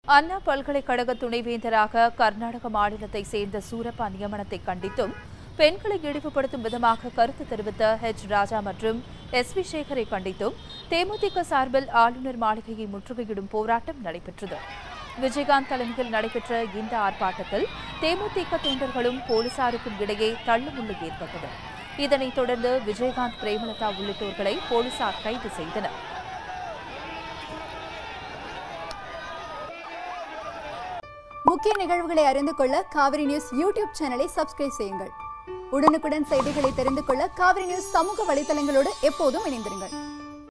அண்ணா பல்கலைக்கழக துணைவேந்தராக கர்நாடக மாநிலத்தை சேர்ந்த சூரப்பா நியமனத்தை கண்டித்தும் பெண்களை இழிவுபடுத்தும் விதமாக கருத்து தெரிவித்த ஹெச் ராஜா மற்றும் எஸ் வி சேகரை கண்டித்தும் தேமுதிக சார்பில் ஆளுநர் மாளிகையை முற்றுகையிடும் போராட்டம் நடைபெற்றது விஜயகாந்த் தலைமையில் நடைபெற்ற இந்த ஆர்ப்பாட்டத்தில் தேமுதிக தொண்டர்களும் போலீசாருக்கும் இடையே தள்ளுமுள்ளு ஏற்பட்டது இதனைத் தொடர்ந்து விஜயகாந்த் பிரேமலதா உள்ளிட்டோர்களை போலீசார் கைது செய்தனர் முக்கிய நிகழ்வுகளை அறிந்து கொள்ள காவிரி நியூஸ் யூடியூப் சேனலை சப்ஸ்கிரைப் செய்யுங்கள் உடனுக்குடன் செய்திகளை தெரிந்து கொள்ள காவிரி நியூஸ் சமூக வலைதளங்களோடு எப்போதும் இணைந்திருங்கள்